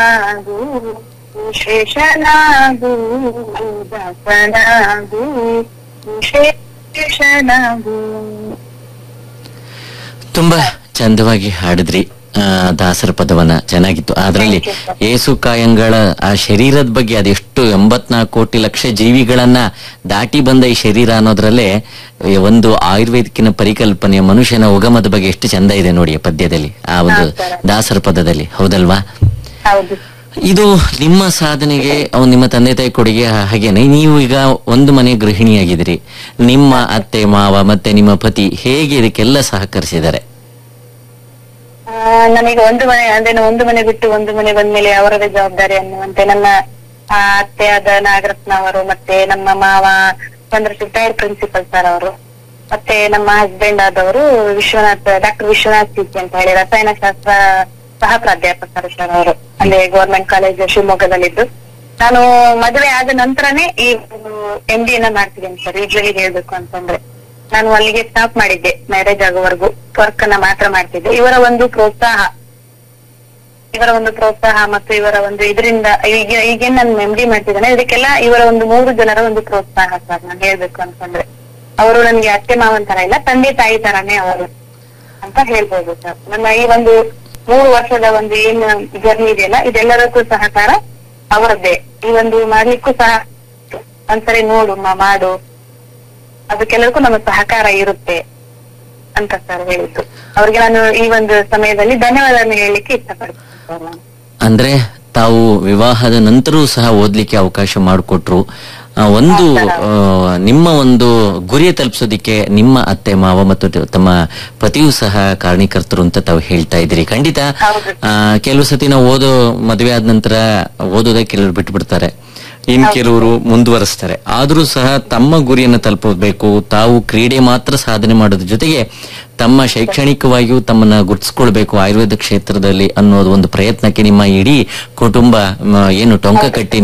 ಆಗು ವಿಶೇಷನಾಗು ದಾಸನಾಗು ವಿಶೇಷನಾಗು ತುಂಬಾ ಚಂದವಾಗಿ ಹಾಡಿದ್ರಿ ಆ, ದಾಸರ ಪದವನ್ನ ಚೆನ್ನಾಗಿತ್ತು ಅದರಲ್ಲಿ Thank you, sir. ಏಸು ಕಾಯಂಗಳ ಆ ಶರೀರದ ಬಗ್ಗೆ ಅದೆಷ್ಟು ಎಂಬತ್ನಾಲ್ಕು ಕೋಟಿ ಲಕ್ಷ ಜೀವಿಗಳನ್ನ ದಾಟಿ ಬಂದ ಈ ಶರೀರ ಅನ್ನೋದ್ರಲ್ಲೇ ಈ ಒಂದು ಆಯುರ್ವೇದಿಕಿನ ಪರಿಕಲ್ಪನೆ ಮನುಷ್ಯನ ಉಗಮದ ಬಗ್ಗೆ ಎಷ್ಟು ಚಂದ ಇದೆ ನೋಡಿ ಆ ಪದ್ಯದಲ್ಲಿ ಆ ಒಂದು ಹಾ, sir. ದಾಸರ ಪದದಲ್ಲಿ ಹೌದಲ್ವಾ ಹೌದು ಇದು ನಿಮ್ಮ ಸಾಧನೆಗೆ ಅವ್ನು ನಿಮ್ಮ ತಂದೆ ತಾಯಿ ಕೊಡುಗೆ ಹಾ- ಹಾಗೇನೆ ನೀವು ಈಗ ಒಂದು ಮನೆ ಗೃಹಿಣಿಯಾಗಿದ್ದೀರಿ ನಿಮ್ಮ ಅತ್ತೆ ಮಾವ ಮತ್ತೆ ನಿಮ್ಮ ಪತಿ ಹೇಗೆ ಇದಕ್ಕೆಲ್ಲ ಸಹಕರಿಸಿದ್ದಾರೆ ಆ, ನಮಗೆ ಒಂದು ಮನೆ ಅಂದ್ರೆ ನಾವು ಒಂದು ಮನೆ ಬಿಟ್ಟು ಒಂದು ಮನೆ ಬಂದ್ಮೇಲೆ ಅವರದೇ ಜವಾಬ್ದಾರಿ ಅನ್ನುವಂತೆ ನನ್ನ ಆ, ಅತ್ತೆ ಆದ ನಾಗರತ್ನ ಅವರು ಮತ್ತೆ ನಮ್ಮ ಮಾವ ಬಂದ್ರೆ ರಿಟೈರ್ಡ್ ಪ್ರಿನ್ಸಿಪಲ್ ಸರ್ ಅವರು ಮತ್ತೆ ನಮ್ಮ ಹಸ್ಬೆಂಡ್ ಆದವರು ವಿಶ್ವನಾಥ್ ಡಾಕ್ಟರ್ ವಿಶ್ವನಾಥ್ ಸಿಸಿ ಅಂತ ಹೇಳಿ ರಸಾಯನಶಾಸ್ತ್ರ ಸಹ ಪ್ರಾಧ್ಯಾಪಕರು ಸರ್ ಅವರು ಅಲ್ಲಿ ಗೌರ್ಮೆಂಟ್ ಕಾಲೇಜ್ ಶಿವಮೊಗ್ಗದಲ್ಲಿದ್ದು ನಾನು ಮದುವೆ ಆದ ನಂತರನೇ ಈ ಎಂ ಡಿ ನ ಮಾಡ್ತಿದ್ದೇನೆ ಸರ್ ಯೂಶಲಿ ಹೇಳ್ಬೇಕು ಅಂತಂದ್ರೆ ನಾನು ಅಲ್ಲಿಗೆ ಸ್ಟಾಪ್ ಮಾಡಿದ್ದೆ ಮ್ಯಾರೇಜ್ ಆಗೋವರೆಗೂ ವರ್ಕ್ ಅನ್ನ ಮಾತ್ರ ಮಾಡ್ತಿದ್ದೆ ಇವರ ಒಂದು ಪ್ರೋತ್ಸಾಹ ಇವರ ಒಂದು ಪ್ರೋತ್ಸಾಹ ಮತ್ತು ಇವರ ಒಂದು ಇದರಿಂದ ಈಗ ಈಗೇನ್ ನಾನು ಎಂ ಡಿ ಮಾಡ್ತಿದ್ದೇನೆ ಇದಕ್ಕೆಲ್ಲ ಇವರ ಒಂದು ಮೂರು ಜನರ ಒಂದು ಪ್ರೋತ್ಸಾಹ ಸರ್ ನಾನು ಹೇಳ್ಬೇಕು ಅಂತಂದ್ರೆ ಅವರು ನನಗೆ ಅತ್ತೆ ಮಾವನ್ ತರ ಇಲ್ಲ ತಂದೆ ತಾಯಿ ತರಾನೇ ಅವರು ಅಂತ ಹೇಳ್ಬೋದು ಸರ್ ನನ್ನ ಈ ಒಂದು ಮೂರು ವರ್ಷದ ಒಂದು ಏನ್ ಜರ್ನಿ ಇದೆಯಲ್ಲ ಇದೆಲ್ಲದಕ್ಕೂ ಸಹಕಾರ ಅವರದ್ದೇ ಈ ಒಂದು ಮಾಡ್ಲಿಕ್ಕೂ ಸಹ ಒಂದ್ಸರಿ ನೋಡು ಮ- ಮಾಡು ಅದಕ್ಕೆಲ್ಲರಿಗೂ ನಮ್ಮ ಸಹಕಾರ ಇರುತ್ತೆ ಅಂತ ಸರ್ ಹೇಳಿದ್ದು ಅವ್ರಿಗೆ ನಾನು ಈ ಒಂದು ಸಮಯದಲ್ಲಿ ಧನ್ಯವಾದವನ್ನು ಹೇಳಲಿಕ್ಕೆ ಇಷ್ಟಪಡ್ತೀನಿ ಸರ್ ನಾನು ಅಂದ್ರೆ ತಾವು ವಿವಾಹದ ನಂತರವೂ ಸಹ ಓದ್ಲಿಕ್ಕೆ ಅವಕಾಶ ಮಾಡಿಕೊಟ್ರು ಆ, ಒಂದು ಆ, ನಿಮ್ಮ ಒಂದು ಗುರಿ ತಲುಪಿಸೋದಿಕ್ಕೆ ನಿಮ್ಮ ಅತ್ತೆ ಮಾವ ಮತ್ತು ತ- ತಮ್ಮ ಪತಿಯೂ ಸಹ ಕಾರಣೀಕರ್ತರು ಅಂತ ತಾವು ಹೇಳ್ತಾ ಇದ್ದೀರಿ ಖಂಡಿತ ಹೌದು. ಆ, ಕೆಲವು ಸತಿ ನಾವು ಓದೋ ಮದುವೆ ಆದ ನಂತರ ಓದೋದೇ ಕೆಲವರು ಬಿಟ್ಬಿಡ್ತಾರೆ ಇನ್ ಕೆಲವರು ಮುಂದುವರಿಸ್ತಾರೆ ಆದ್ರೂ ಸಹ ತಮ್ಮ ಗುರಿಯನ್ನು ತಲುಪಬೇಕು ತಾವು ಕ್ರೀಡೆ ಮಾತ್ರ ಸಾಧನೆ ಮಾಡೋದ್ರ ಜೊತೆಗೆ ತಮ್ಮ ಶೈಕ್ಷಣಿಕವಾಗಿಯೂ ತಮ್ಮನ್ನ ಗುರುತಿಸ್ಕೊಳ್ಬೇಕು ಆಯುರ್ವೇದ ಕ್ಷೇತ್ರದಲ್ಲಿ ಅನ್ನೋದು ಒಂದು ಪ್ರಯತ್ನಕ್ಕೆ ನಿಮ್ಮ ಇಡೀ ಕುಟುಂಬ ಮ, ಏನು ಟೊಂಕ ಕಟ್ಟಿ